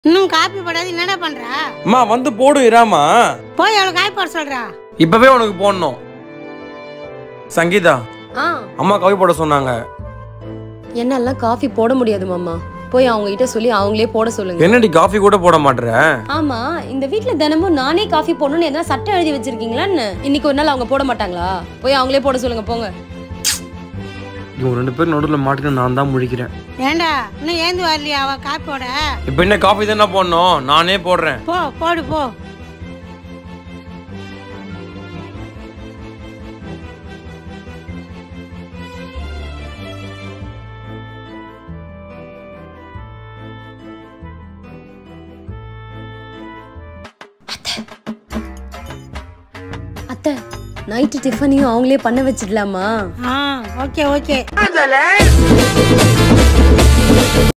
இன்னும் காப்பி போடாது என்னடா பண்ற அம்மா வந்து போடு இராமா போய் அவளை காய் போட சொல்றா இப்பவே உனக்கு போடணும் சங்கீதா ஆ அம்மா காஃபி போட சொன்னாங்க என்னால காஃபி போட முடியாது மாமா போய் அவங்க கிட்ட சொல்லி அவங்களே போட சொல்லுங்க என்னடி காஃபி கூட போட மாட்டேற ஆமா இந்த வீட்ல தினமும் நானே காஃபி போடணும்னு எதனா சட்டம் எழுதி வச்சிருக்கீங்களா என்ன இன்னைக்கு ஒரு நாள் அவங்க போட மாட்டாங்களா போய் அவங்களே போட சொல்லுங்க போங்க இவங்க ரெண்டு பேரும் நடுவில் மாட்டின நான் தான் முழிக்கிறேன் ஏண்டா இன்னும் ஏந்து வரலையா அவ காப்பி போட இப்போ என்ன காஃபி தானே போடணும் நானே போடுறேன் போ போடு போ அத்தை நைட்டு டிஃபனையும் அவங்களே பண்ண வச்சிடலாமா ஆ ஓகே ஓகே